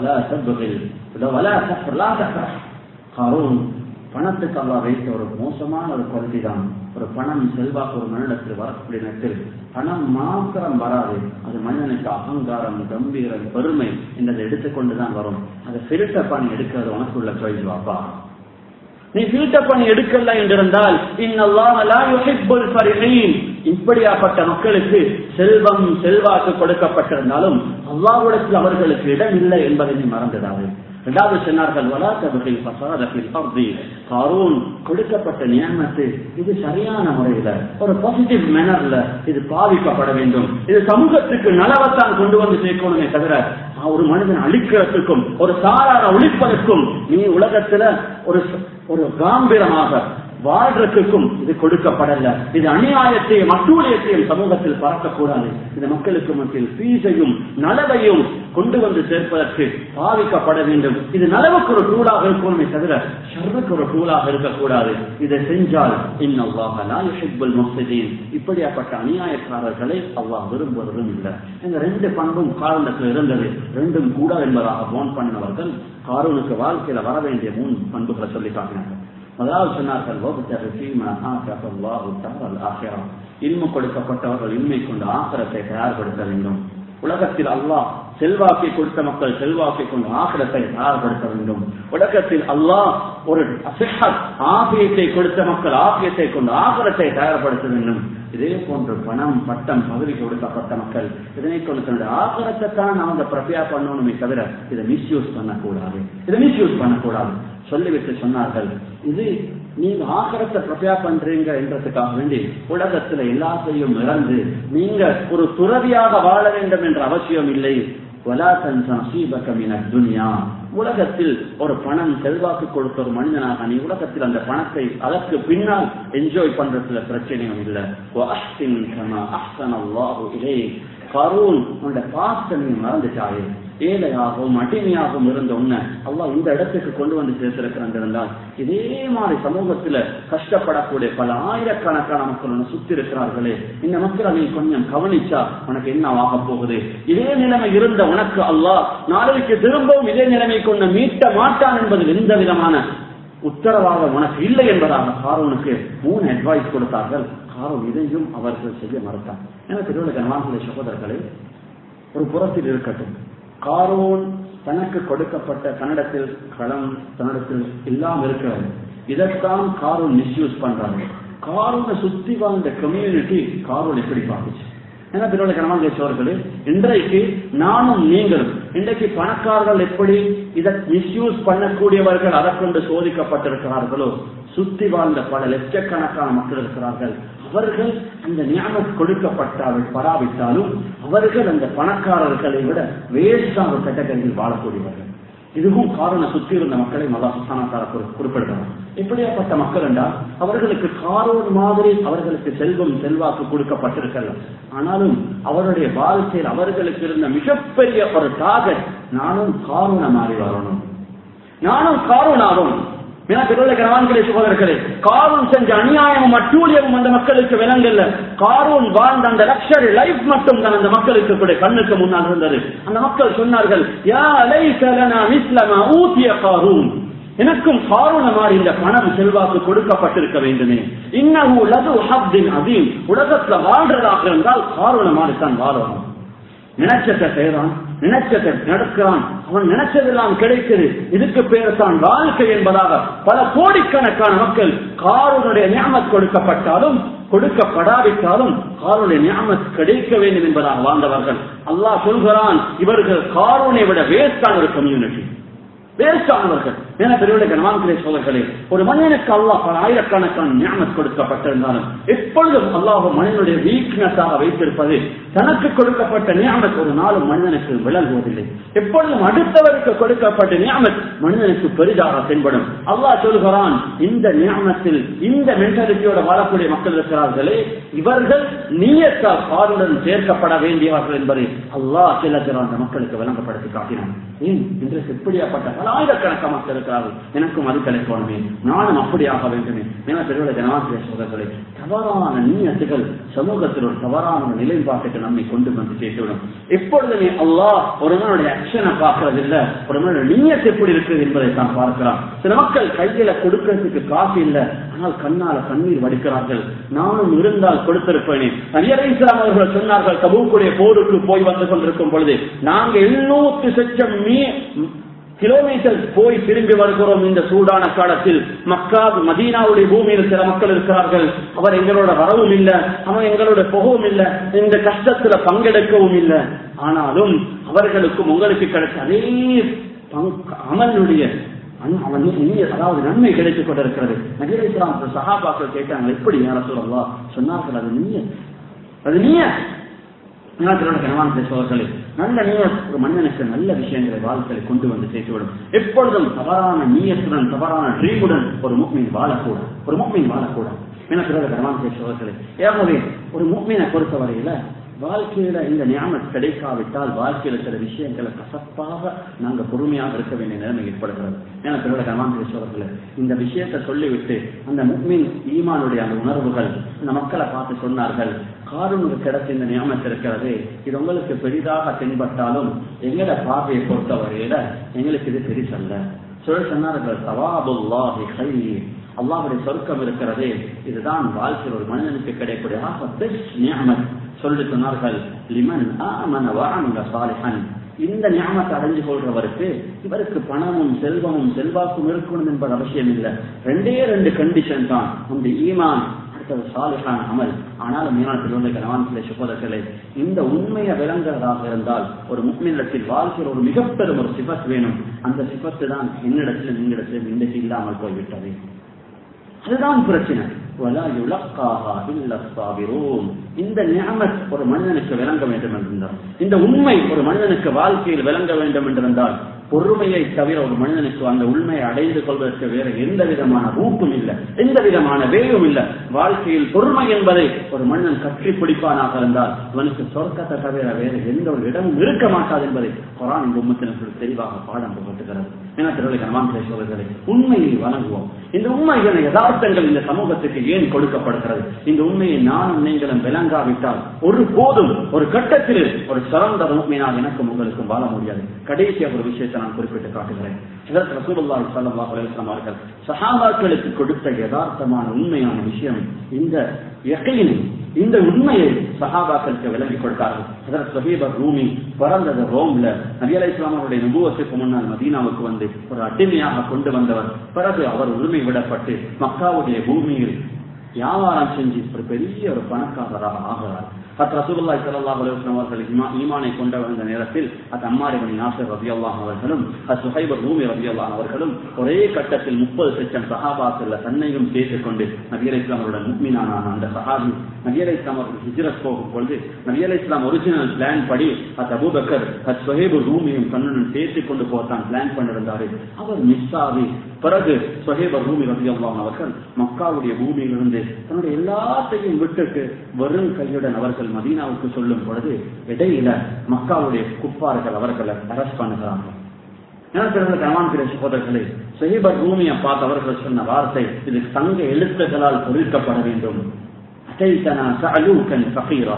காரூன் பணத்துக்கு அல்லா வைத்த ஒரு மோசமான ஒரு குவாலிட்டி தான் ஒரு பணம் செல்வாக்கு ஒரு மனிதத்தில் வரக்கூடிய நேரத்தில் பணம் மாத்திரம் வராது அது மனிதனுக்கு அகங்காரம் கம்பீரம் பெருமை என்றதை எடுத்துக்கொண்டுதான் வரும் அதை ஃபில்டர் பண்ணி எடுக்கிறது உனக்குள்ள சாய்ஸ் வாப்பா நீ ஃபில்டர் பண்ணி எடுக்கல என்றிருந்தால் இப்படியாப்பட்ட மக்களுக்கு செல்வம் செல்வாக்கு கொடுக்கப்பட்டிருந்தாலும் அல்லாவிடத்தில் அவர்களுக்கு இடம் இல்லை என்பதை நீ மறந்துடாது இரண்டாவது சொன்னார்கள் வலாத்தவர்கள் காரூன் கொடுக்கப்பட்ட நியமத்து இது சரியான முறையில ஒரு பாசிட்டிவ் மேனர்ல இது பாதிக்கப்பட வேண்டும் இது சமூகத்துக்கு நலவத்தான் கொண்டு வந்து சேர்க்கணுமே தவிர ஒரு மனிதன் அழிக்கிறதுக்கும் ஒரு சாரார ஒழிப்பதற்கும் நீ உலகத்துல ஒரு ஒரு காம்பீரமாக வாழ்றதுக்கும் இது கொடுக்கப்படல இது அநியாயத்தையும் அட்டூழியத்தையும் சமூகத்தில் பறக்கக்கூடாது இது மக்களுக்கு மத்தியில் பீசையும் நலவையும் கொண்டு வந்து சேர்ப்பதற்கு பாவிக்கப்பட வேண்டும் இது நலவுக்கு ஒரு டூலாக இருக்கணுமே தவிர ஷர்ருக்கு ஒரு டூலாக இருக்கக்கூடாது இதை செஞ்சால் இன்னும் இப்படியாப்பட்ட அநியாயக்காரர்களை அல்லாஹ் விரும்புவதும் இல்லை இந்த ரெண்டு பண்பும் காரணத்தில் இருந்தது ரெண்டும் கூட என்பதாக போன் பண்ணவர்கள் காரூனுக்கு வாழ்க்கையில வர வேண்டிய மூணு பண்புகளை சொல்லி காட்டினார்கள் முதலாவது சொன்னார்கள் இன்மை கொடுக்கப்பட்டவர்கள் இன்மை கொண்டு ஆசிரத்தை தயார்படுத்த வேண்டும் உலகத்தில் அல்லாஹ் செல்வாக்கை கொடுத்த மக்கள் செல்வாக்கை கொண்டு ஆசிரத்தை தயார்படுத்த வேண்டும் உலகத்தில் அல்லாஹ் ஒரு ஆபியத்தை கொடுத்த மக்கள் ஆபியத்தை கொண்டு ஆசிரத்தை தயார்படுத்த வேண்டும் இதே போன்று பணம் பட்டம் பதவி கொடுக்கப்பட்ட மக்கள் இதனை கொண்டு தன்னுடைய ஆகரத்தை தான் அவங்க பிரபியா பண்ணணுமே தவிர இதை மிஸ்யூஸ் பண்ணக்கூடாது இதை மிஸ்யூஸ் பண்ணக்கூடாது சொல்லிவிட்டு சொன்னார்கள் இது நீங்க ஆகரத்தை பிரபியா பண்றீங்க என்றதுக்காக வேண்டி உலகத்துல எல்லாத்தையும் இறந்து நீங்க ஒரு துறவியாக வாழ வேண்டும் என்ற அவசியம் இல்லை துனியா உலகத்தில் ஒரு பணம் செல்வாக்கு கொடுத்த ஒரு மனிதனாக நீ உலகத்தில் அந்த பணத்தை அதற்கு பின்னால் என்ஜாய் பண்றதுல பிரச்சனையும் இல்லை கரூன் உன்னோட பாஸ்ட நீ மறந்துட்டாயே ஏழையாகவும் அடிமையாகவும் இருந்த உன்னை அல்லா இந்த இடத்துக்கு கொண்டு வந்து சேர்த்திருக்கிறான் இருந்தால் இதே மாதிரி சமூகத்துல கஷ்டப்படக்கூடிய பல ஆயிரக்கணக்கான மக்கள் உன்னை சுத்தி இருக்கிறார்களே இந்த மக்களை நீ கொஞ்சம் கவனிச்சா உனக்கு என்ன ஆக போகுது இதே நிலைமை இருந்த உனக்கு அல்லாஹ் நாளைக்கு திரும்பவும் இதே நிலைமை கொண்டு மீட்ட மாட்டான் என்பதில் எந்த விதமான உத்தரவாதம் உனக்கு இல்லை என்பதாக காரோனுக்கு மூணு அட்வைஸ் கொடுத்தார்கள் காரம் இதையும் அவர்கள் செய்ய மறுத்தார் என திருவிழா கனவான்களை சகோதரர்களே ஒரு புறத்தில் இருக்கட்டும் காரோன் தனக்கு கொடுக்கப்பட்ட தன்னிடத்தில் களம் தன்னிடத்தில் எல்லாம் இருக்கிறது இதைத்தான் காரோன் மிஸ்யூஸ் பண்றாங்க காரோனை சுத்தி வாழ்ந்த கம்யூனிட்டி காரோன் எப்படி பார்த்துச்சு ஏன்னா பிறகு கணவன் பேசுவார்களே இன்றைக்கு நானும் நீங்களும் இன்றைக்கு பணக்காரர்கள் எப்படி இதை மிஸ்யூஸ் பண்ணக்கூடியவர்கள் அதை கொண்டு சோதிக்கப்பட்டிருக்கிறார்களோ சுத்தி வாழ்ந்த பல லட்சக்கணக்கான மக்கள் இருக்கிறார்கள் அவர்கள் அந்த ஞானம் கொடுக்கப்பட்டால் பராவிட்டாலும் அவர்கள் அந்த பணக்காரர்களை விட வேஸ்டான கேட்டகரியில் வாழக்கூடியவர்கள் இதுவும் காரணம் சுற்றி இருந்த மக்களை மதா சுசானாத்தார குறிப்பிடுகிறார் எப்படியாப்பட்ட மக்கள் என்றால் அவர்களுக்கு காரோன் மாதிரி அவர்களுக்கு செல்வம் செல்வாக்கு கொடுக்கப்பட்டிருக்கல ஆனாலும் அவருடைய வாழ்க்கையில் அவர்களுக்கு இருந்த மிகப்பெரிய ஒரு டார்கெட் நானும் காரோன மாறி வரணும் நானும் காரோனாகும் எனக்கு கிரவான்களே சகோதரர்களே காரூன் செஞ்ச அநியாயமும் அட்டூழியமும் அந்த மக்களுக்கு விளங்கல்ல காரூன் வாழ்ந்த அந்த லக்ஷரி லைஃப் மட்டும் தான் அந்த மக்களுக்கு கூட கண்ணுக்கு முன்னால் இருந்தது அந்த மக்கள் சொன்னார்கள் யா லைசலனா மிஸ்லமா ஊதிய காரூன் எனக்கும் காரண மாதிரி இந்த பணம் செல்வாக்கு கொடுக்கப்பட்டிருக்க வேண்டுமே இன்னும் லது ஹப்தின் அதீம் உலகத்துல வாழ்றதாக இருந்தால் காரண மாதிரி தான் வாழணும் நினைச்சத்தை செய்யறான் நினைச்சதை நடக்கிறான் அவன் நினைச்சதெல்லாம் கிடைக்குது இதுக்கு பேர் தான் வாழ்க்கை என்பதாக பல கோடிக்கணக்கான மக்கள் காரனுடைய ஞாபகம் கொடுக்கப்பட்டாலும் கொடுக்கப்படாவிட்டாலும் காரனுடைய ஞாபகம் கிடைக்க வேண்டும் என்பதாக வாழ்ந்தவர்கள் அல்லாஹ் சொல்கிறான் இவர்கள் காரனை விட வேஸ்டான ஒரு கம்யூனிட்டி வேஸ்டானவர்கள் என பெரியவர்களே கனவான்களே சோழர்களே ஒரு மனிதனுக்கு அல்லாஹ் பல ஆயிரக்கணக்கான ஞானம் கொடுக்கப்பட்டிருந்தாலும் எப்பொழுதும் அல்லாஹ் மனிதனுடைய வீக்னஸாக வைத்திருப்பது தனக்கு கொடுக்கப்பட்ட நியாமத் ஒரு நாளும் மனிதனுக்கு விளங்குவதில்லை எப்பொழுதும் அடுத்தவருக்கு கொடுக்கப்பட்ட நியாமத் மனிதனுக்கு பெரிதாக தென்படும் அல்லாஹ் சொல்கிறான் இந்த நியாமத்தில் இந்த மென்டாலிட்டியோட வாழக்கூடிய மக்கள் இருக்கிறார்களே இவர்கள் நீயத்தால் பாருடன் சேர்க்கப்பட வேண்டியவர்கள் என்பதை அல்லாஹ் சில அந்த மக்களுக்கு விளங்கப்படுத்தி காட்டினான் ஏன் இன்றைக்கு எப்படியாப்பட்ட பல ஆயிரக்கணக்கான மக்கள் இருக்கிறார்கள் எனக்கும் அது கிடைக்கணுமே நானும் அப்படியாக வேண்டுமே என பெருவிட ஜனாசிரிய சோதர்களே தவறான நீயத்துகள் சமூகத்தில் ஒரு தவறான ஒரு நிலைப்பாட்டுக்கு நம்மை கொண்டு வந்து சேர்த்துவிடும் எப்பொழுதுமே அல்லாஹ் ஒரு மனுடைய அக்ஷனை பார்க்கறது இல்ல ஒரு மனுடைய நீயத்து எப்படி இருக்குது என்பதை தான் பார்க்கலாம் சில மக்கள் கையில கொடுக்கறதுக்கு காசு இல்லை ஆனால் கண்ணால கண்ணீர் வடிக்கிறார்கள் நானும் இருந்தால் கொடுத்திருப்பேனே நபியரை இஸ்லாம் அவர்கள் சொன்னார்கள் கபூக்குடைய போருக்கு போய் வந்து கொண்டிருக்கும் பொழுது நாங்க எண்ணூத்தி சச்சம் மீ கிலோமீட்டர் போய் திரும்பி வருகிறோம் இந்த சூடான காலத்தில் மக்கா மதீனாவுடைய பூமியில் சில மக்கள் இருக்கிறார்கள் அவர் எங்களோட வரவும் இல்லை அவன் எங்களோட போகவும் இல்லை இந்த கஷ்டத்துல பங்கெடுக்கவும் இல்லை ஆனாலும் அவர்களுக்கும் உங்களுக்கு கிடைச்ச அதே அமலுடைய அவன் அதாவது நன்மை கிடைத்துக் கொண்டிருக்கிறது நகர இஸ்லாம் சகாபாக்கள் கேட்டாங்க எப்படி யார சொல்லலாம் சொன்னார்கள் அது நீய அது நீய சோழர்களே நல்ல நீய ஒரு மனிதனுக்கு நல்ல விஷயங்களை வாழ்க்கையை கொண்டு வந்து சேர்த்துவிடும் எப்பொழுதும் தவறான நீயத்துடன் தவறான ட்ரீமுடன் ஒரு முக்மீன் வாழக்கூடாது ஒரு முக்மீன் வாழக்கூடாது என பிறகு கனவான் சோழர்களே ஏகவே ஒரு முக்மீனை பொறுத்தவரையில வாழ்க்கையில இந்த ஞானம் கிடைக்காவிட்டால் வாழ்க்கையில சில விஷயங்களை கசப்பாக நாங்க பொறுமையாக இருக்க வேண்டிய நிலைமை ஏற்படுகிறது ஏன்னா பிறகு கமான் பேசுவார்கள் இந்த விஷயத்தை சொல்லிவிட்டு அந்த முக்மின் ஈமானுடைய அந்த உணர்வுகள் அந்த மக்களை பார்த்து சொன்னார்கள் காரனுக்கு கிடைச்ச இந்த நியமத்து இருக்கிறது இது உங்களுக்கு பெரிதாக தென்பட்டாலும் எங்கட பார்வையை பொறுத்தவரையில எங்களுக்கு இது பெரிசல்ல சொல் சொன்னார்கள் சவாபுல்லாஹி ஹைரி அல்லாஹுடைய சொர்க்கம் இருக்கிறதே இதுதான் வாழ்க்கையில் ஒரு மனிதனுக்கு கிடைக்கக்கூடிய ஆபத்து நியமத் சொல்லி சொன்னார்கள் லிமன் ஆமன வஅமில சாலிஹன் இந்த ஞானத்தை அடைஞ்சு கொள்றவருக்கு இவருக்கு பணமும் செல்வமும் செல்வாக்கும் இருக்கணும் என்பது அவசியம் இல்லை ரெண்டே ரெண்டு கண்டிஷன் தான் இந்த ஈமான் அடுத்தது சாலிஹான் அமல் ஆனாலும் மீனான திருவந்தை கணவான்களே சுப்பதர்களே இந்த உண்மையை விளங்குறதாக இருந்தால் ஒரு முக்மினிடத்தில் வாழ்க்கையில் ஒரு மிகப்பெரும் ஒரு சிபத் வேணும் அந்த சிபத்து தான் என்னிடத்தில் நீங்களிடத்தில் இன்றைக்கு இல்லாமல் போய்விட்டது அதுதான் பிரச்சனை இந்த ஞாபத் ஒரு மனிதனுக்கு விளங்க வேண்டும் என்றிருந்தால் இந்த உண்மை ஒரு மனிதனுக்கு வாழ்க்கையில் விளங்க வேண்டும் என்றிருந்தால் பொறுமையை தவிர ஒரு மனிதனுக்கு அந்த உண்மையை அடைந்து கொள்வதற்கு வேற எந்த விதமான ரூப்பும் இல்லை எந்த விதமான வேயும் இல்லை வாழ்க்கையில் பொறுமை என்பதை ஒரு மனிதன் கற்றி பிடிப்பானாக இருந்தால் அவனுக்கு சொர்க்கத்தை தவிர வேற எந்த ஒரு இடமும் இருக்க மாட்டாது என்பதை குரான் இந்த உம்மத்தினருக்கு தெளிவாக பாடம் புகட்டுகிறது என திருவிழை கனவான் பேசுவதற்களை உண்மையை வழங்குவோம் இந்த உண்மைகள் யதார்த்தங்கள் இந்த சமூகத்துக்கு ஏன் கொடுக்கப்படுகிறது இந்த உண்மையை நானும் நீங்களும் விளங்காவிட்டால் ஒரு போதும் ஒரு கட்டத்தில் ஒரு சிறந்த உண்மையினால் எனக்கும் உங்களுக்கும் வாழ முடியாது கடைசியாக ஒரு விஷயத்தை நான் குறிப்பிட்டு காட்டுகிறேன் இதற்கு ரசூலுல்லாஹி ஸல்லல்லாஹு அலைஹி வஸல்லம் அவர்கள் சஹாபாக்களுக்கு கொடுத்த யதார்த்தமான உண்மையான விஷயம் இந்த யகீனை இந்த உண்மையை சஹாபாக்களுக்கு விளங்கிக் கொடுத்தார்கள் அதற்கு சொஹீபர் ரூமி பிறந்தது ரோம்ல நபி அலை இஸ்லாமருடைய நுபுவத்துக்கு முன்னால் மதீனாவுக்கு வந்து ஒரு அடிமையாக கொண்டு வந்தவர் பிறகு அவர் உரிமை விடப்பட்டு மக்காவுடைய பூமியில் வியாபாரம் செஞ்சு ஒரு பெரிய ஒரு பணக்காரராக ஆகிறார் அத் ரசூலுல்லாஹி ஸல்லல்லாஹு அலைஹி வஸல்லம் அவர்கள் ஈமா- ஈமானை கொண்டு வந்த நேரத்தில் அத் அம்மார் இப்னு யாசிர் ரலியல்லாஹு அவர்களும் அத் சுஹைப் ரூமி ரலியல்லாஹு அவர்களும் ஒரே கட்டத்தில் முப்பது லட்சம் சஹாபாக்கள் தன்னையும் சேர்த்துக் கொண்டு நபி அலைஹி இஸ்லாம் அவருடன் முக்மீனான அந்த சஹாபி நபி அலைஹி இஸ்லாம் அவர்கள் ஹிஜ்ரத் போகும் பொழுது நபி அலைஹி இஸ்லாம் ஒரிஜினல் பிளான் படி அத் அபூபக்கர் அத் சுஹைப் ரூமியும் தன்னுடன் சேர்த்துக் கொண்டு போத்தான் பிளான் பண்ணிருந்தாரு அவர் மிஸ் ஆகி பிறகு சுஹேப ரூமி ரலியல்லாஹு அவர்கள் மக்காவுடைய பூமியிலிருந்து தன்னுடைய எல்லாத்தையும் விட்டுட்டு வெறும் கையுடன் அவர்கள் மதீனாவுக்கு சொல்லும் பொழுது இடையில மக்காவுடைய குப்பார்கள் அவர்களை அரெஸ்ட் பண்ணுகிறாங்க எனக்கு கமான்கிற சகோதரர்களே சுஹேபர் ரூமியை பார்த்து அவர்கள் சொன்ன வார்த்தை இது தங்க எழுத்துக்களால் பொறிக்கப்பட வேண்டும் அதைத்தனா சஅலூக்கன் ஃபகீரா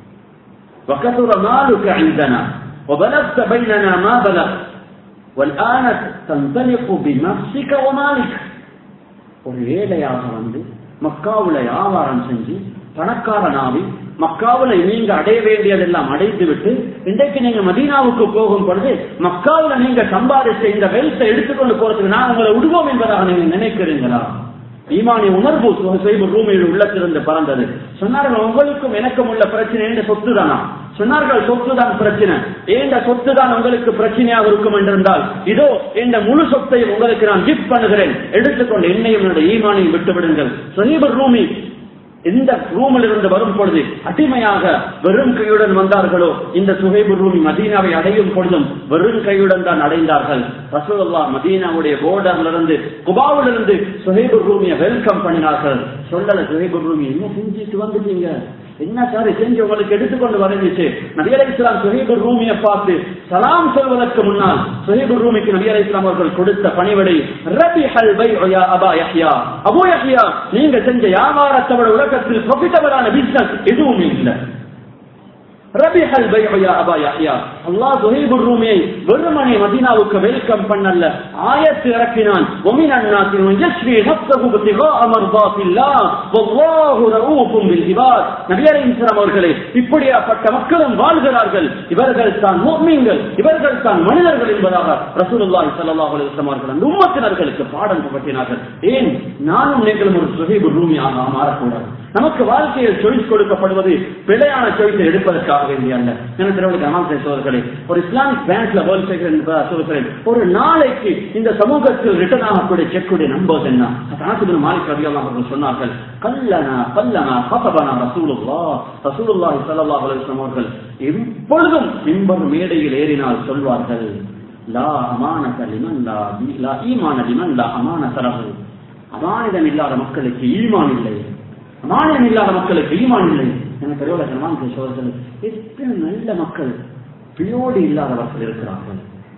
وكثر مالك عندنا وبلغت بيننا ما بلغت والآن تنطلق بنفسك ومالك ஒரு ஏழையாக வந்து மக்காவுல வியாபாரம் செஞ்சு பணக்காரனாவி மக்காவுல நீங்க அடைய வேண்டியதெல்லாம் அடைத்து விட்டு இன்றைக்கு நீங்க மதீனாவுக்கு போகும் பொழுது மக்காவுல நீங்க சம்பாதிச்ச இந்த வெல்த்தை எடுத்துக்கொண்டு போறதுக்கு நான் உங்களை விடுவோம் என்பதாக நீங்க நினைக்கிறீங்களா ஈமானி உணர்வு செய்வு ரூமில் உள்ளத்திலிருந்து பறந்தது சொன்னார்கள் உங்களுக்கும் எனக்கும் உள்ள பிரச்சனை என்ற சொத்து தானா சொன்னார்கள் சொத்து தான் பிரச்சனை ஏண்ட சொத்து தான் உங்களுக்கு பிரச்சனையாக இருக்கும் என்றிருந்தால் இதோ இந்த முழு சொத்தையும் உங்களுக்கு நான் கிஃப்ட் பண்ணுகிறேன் எடுத்துக்கொண்டு என்னையும் என்னுடைய ஈமானையும் விட்டு விடுங்கள் சொஹீபர் ரூமி இந்த ரூமில் இருந்து வரும் பொழுது அடிமையாக வெறும் கையுடன் வந்தார்களோ இந்த சுஹைபு ரூமி மதீனாவை அடையும் பொழுதும் வெறும் கையுடன் தான் அடைந்தார்கள் ரசூலுல்லா மதீனாவுடைய போர்டர்ல இருந்து குபாவிலிருந்து சுஹைபு ரூமியை வெல்கம் பண்ணினார்கள் சொல்லல சுஹைபு ரூமி என்ன செஞ்சுட்டு வந்துட்டீங்க என்ன சாரி செஞ்சு உங்களுக்கு எடுத்துக்கொண்டு வந்துச்சு நபியலை இஸ்லாம் சுஹைபு ரூமியை பார்த்து சலாம் சொல்வதற்கு முன்னால் சுஹைபு ரூமிக்கு நபியலை இஸ்லாம் அவர்கள் கொடுத்த பணிவிடை ரபி ஹல் பை அபா யஹ்யா அபு யஹ்யா நீங்க செஞ்ச வியாபாரத்தை விட உலகத்தில் ப்ரொஃபிட்டபிளான பிசினஸ் எதுவுமே இல்லை ரபிஹல் பையா அபா யஹ்யா அல்லாஹ் துஹைபுர் ரூமியை வெறுமனே மதீனாவுக்கு வெல்கம் பண்ணல ஆயத்து இறக்கினான் ومن الناس من يشري نفسه ابتغاء مرضات الله والله رؤوف بالعباد நபி அலைஹிஸ்ஸலாம் அவர்களே இப்படியாப்பட்ட மக்களும் வாழ்கிறார்கள் இவர்கள் தான் முஃமின்கள் இவர்கள் தான் மனிதர்கள் என்பதாக ரசூலுல்லாஹி ஸல்லல்லாஹு அலைஹி வஸல்லம் அவர்கள் அந்த உம்மத்தினர்களுக்கு பாடம் புகட்டினார்கள் ஏன் நானும் நீங்களும் ஒரு சுஹைபுர் ரூமியாக மாறக்கூடாது நமக்கு வாழ்க்கையில் சாய்ஸ் கொடுக்கப்படுவது பிழையான சாய்ஸை எடுப்பதற்காக வேண்டிய அல்ல எனக்கு திருவள்ளுவர் அமாம் சோதர்களே ஒரு இஸ்லாமிக் பேங்க்ல வேர்ல்ட் செய்கிறேன் சொல்கிறேன் ஒரு நாளைக்கு இந்த சமூகத்தில் ரிட்டர்ன் ஆகக்கூடிய செக்குடைய நம்பர்ஸ் என்ன தாசிபின் மாலிக் ரவியல்லாம் அவர்கள் சொன்னார்கள் கல்லனா கல்லனா கசபனா ரசூலுல்லா ரசூலுல்லாஹி ஸல்லல்லாஹு அலைஹி வஸல்லம் அவர்கள் எப்பொழுதும் மிம்பர் மேடையில் ஏறினால் சொல்வார்கள் லா அமானத லிமன் லா லா ஈமான லிமன் லா அமானத லஹு அமானிதம் இல்லாத மக்களுக்கு ஈமான் இல்லை அமானியம் இல்லாத மக்களுக்கு ஈமான் இல்லை என பெரியவர்கள் சோதர்கள் எத்தனை நல்ல மக்கள் பியோடு இல்லாதவர்கள் இருக்கிறார்கள்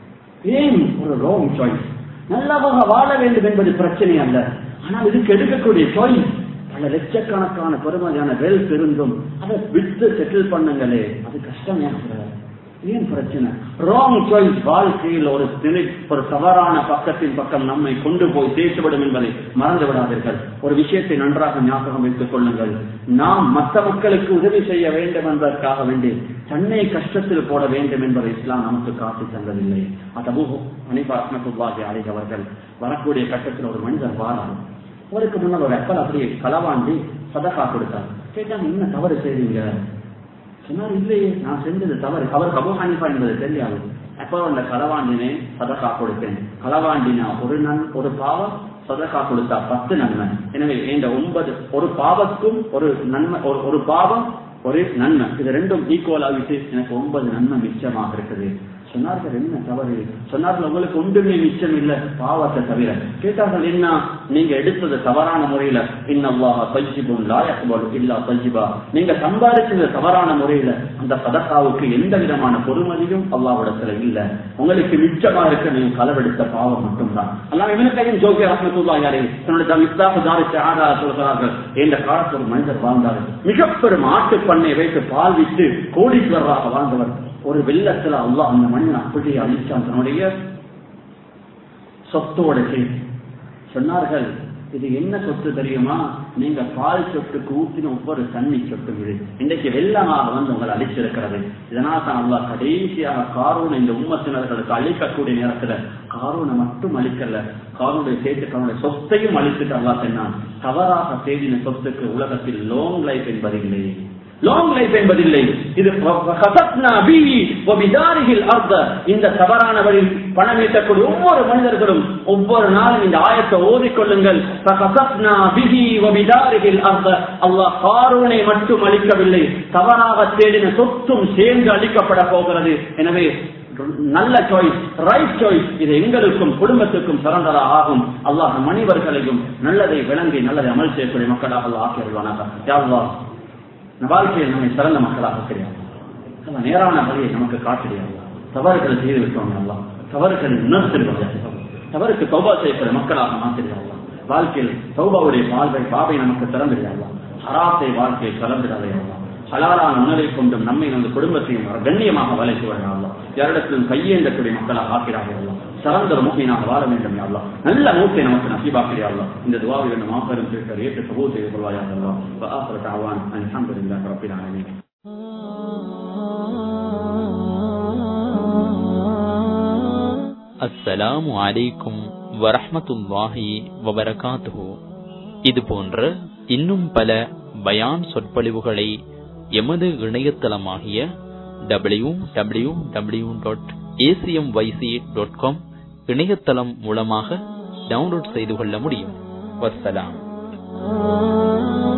ஏன் ஒரு ராங் சாய்ஸ் நல்லவாக வாழ வேண்டும் என்பது பிரச்சனை அல்ல ஆனால் இதுக்கு எடுக்கக்கூடிய சாய்ஸ் பல லட்சக்கணக்கான பெருமதியான வெல்த் இருந்தும் அதை விட்டு செட்டில் பண்ணுங்களே அது கஷ்டமாக ஏன் பிரச்சனை ராங் சாய்ஸ் வாழ்க்கையில் ஒரு நிலை ஒரு தவறான பக்கத்தின் பக்கம் நம்மை கொண்டு போய் சேர்த்துவிடும் என்பதை மறந்து விடாதீர்கள் ஒரு விஷயத்தை நன்றாக ஞாபகம் வைத்துக் கொள்ளுங்கள் நாம் மற்ற மக்களுக்கு உதவி செய்ய வேண்டும் என்பதற்காக வேண்டி தன்னை கஷ்டத்தில் போட வேண்டும் என்பதை இஸ்லாம் நமக்கு காட்டி தந்ததில்லை அதபூ அனிபா அஹமத்துல்லாஹி அலை அவர்கள் வரக்கூடிய கட்டத்தில் ஒரு மனிதர் வாரார் அவருக்கு முன்னால் ஒரு அப்பல் அப்படியே களவாண்டி சதகா கொடுத்தார் கேட்டாங்க என்ன தவறு செய்றீங்க சொன்னார் இல்லையே நான் செஞ்சது தவறு அவர் அபு ஹனிஃபா என்பது தெரியாது அப்போ அந்த களவாண்டினே சதக்கா கொடுத்தேன் களவாண்டினா ஒரு நன் ஒரு பாவம் சதக்கா கொடுத்தா பத்து நன்மை எனவே இந்த ஒன்பது ஒரு பாவத்துக்கும் ஒரு நன்மை ஒரு ஒரு பாவம் ஒரு நன்மை இது ரெண்டும் ஈக்குவல் ஆகிட்டு எனக்கு ஒன்பது நன்மை மிச்சமாக இருக்குது சொன்னார்கள் என்ன தவறு சொன்னார்கள் உங்களுக்கு ஒன்றுமே மிச்சம் இல்ல பாவத்தை தவிர கேட்டார்கள் என்ன நீங்க எடுத்தது தவறான முறையில இன்னல்லாஹ சஜிபுன் லாயக்பல் இல்லா சஜிபா நீங்க சம்பாதிச்சது தவறான முறையில அந்த சதக்காவுக்கு எந்த விதமான பொறுமதியும் அல்லாவிடத்துல இல்ல உங்களுக்கு மிச்சமா இருக்க நீங்க களவெடுத்த பாவம் மட்டும்தான் அல்லாம இவனுக்கையும் ஜோகே ரஹமத்துல்லா யாரே தன்னுடைய மிஸ்தாக தாரிச்ச ஆதார சொல்கிறார்கள் இந்த காலத்தில் ஒரு மனிதர் வாழ்ந்தார் மிக பெரும் ஆட்டு பண்ணை வைத்து பால் விட்டு கோடீஸ்வரராக வாழ்ந்தவர் ஒரு வெள்ளத்துல அல்லாஹ் அந்த மனிதன் அப்படியே அழிச்சான் தன்னுடைய சொத்தோட சேர்த்து சொன்னார்கள் இது என்ன சொத்து தெரியுமா நீங்க பால் சொட்டுக்கு ஊத்தின ஒவ்வொரு தண்ணி சொட்டு இது இன்றைக்கு வெள்ளமாக வந்து உங்களை அழிச்சிருக்கிறது இதனால் தான் அல்லாஹ் கடைசியாக காரூன் இந்த உம்மத்தினர்களுக்கு அழிக்கக்கூடிய நேரத்துல காரூனை மட்டும் அழிக்கல காரனுடைய சேர்த்துக்களுடைய சொத்தையும் அழித்துட்டு அல்லா சொன்னான் தவறாக தேடின சொத்துக்கு உலகத்தில் லாங் லைஃப் என்பதில்லை லாங் லைஃப் என்பதில்லை இது இந்த தவறான வழியில் பணம் ஈட்டக்கூடிய ஒவ்வொரு மனிதர்களும் ஒவ்வொரு நாளும் இந்த ஆயத்தை ஓதிக்கொள்ளுங்கள் அல்லாஹ் காரூனை மட்டும் அளிக்கவில்லை தவறாக தேடின சொத்தும் சேர்ந்து அளிக்கப்பட போகிறது எனவே நல்ல சாய்ஸ் ரைட் சாய்ஸ் இது எங்களுக்கும் குடும்பத்துக்கும் சிறந்ததா ஆகும் அல்லாஹ் மனிதர்களையும் நல்லதை விளங்கி நல்லதை அமல் செய்யக்கூடிய மக்களாக அல்லாஹ் ஆக்கியருவானாக யாவா வாழ்க்கையில் நம்மை சிறந்த மக்களாக கிடையாது நேரான வழியை நமக்கு காட்டுகிறார்கள் தவறுகளை செய்து விட்டோம் அல்லா தவறுகளை உணர்த்திருவார்கள் தவறுக்கு தௌபா செய்யக்கூடிய மக்களாக மாற்றுகிறார்கள் வாழ்க்கையில் தௌபாவுடைய வாழ்வை பாவை நமக்கு திறந்துகிறார்களா ஹராத்தை வாழ்க்கையை திறந்துடாதையா ஹலாலான உணவை கொண்டும் நம்மை நமது குடும்பத்தையும் கண்ணியமாக வளைத்து வருகிறார்களா யாரிடத்திலும் கையேந்தக்கூடிய மக்களாக ஆக்கிறார்கள் சிறந்த ஒரு மூக்கையினாக வாழ வேண்டும் யாழ்லா நல்ல மூக்கை நமக்கு நசீபாக்கிறியாள்லா இந்த துவாவை வேண்டும் மாபெரும் கேட்கர் ஏற்று சபூ செய்து கொள்வாயாக ஆசிரத் ஆவான் அல்ஹம்துலில்லாஹ் ரப்பில் ஆலமீன் அஸ்ஸலாமு அலைக்கும் வரஹ்மத்துல்லாஹி வபரகாத்துஹு இது போன்ற இன்னும் பல பயான் சொற்பொழிவுகளை எமது இணையதளமாகிய W W W dot ACM YC dot com இணையதளம் மூலமாக டவுன்லோட் செய்து கொள்ள முடியும் வசலாம்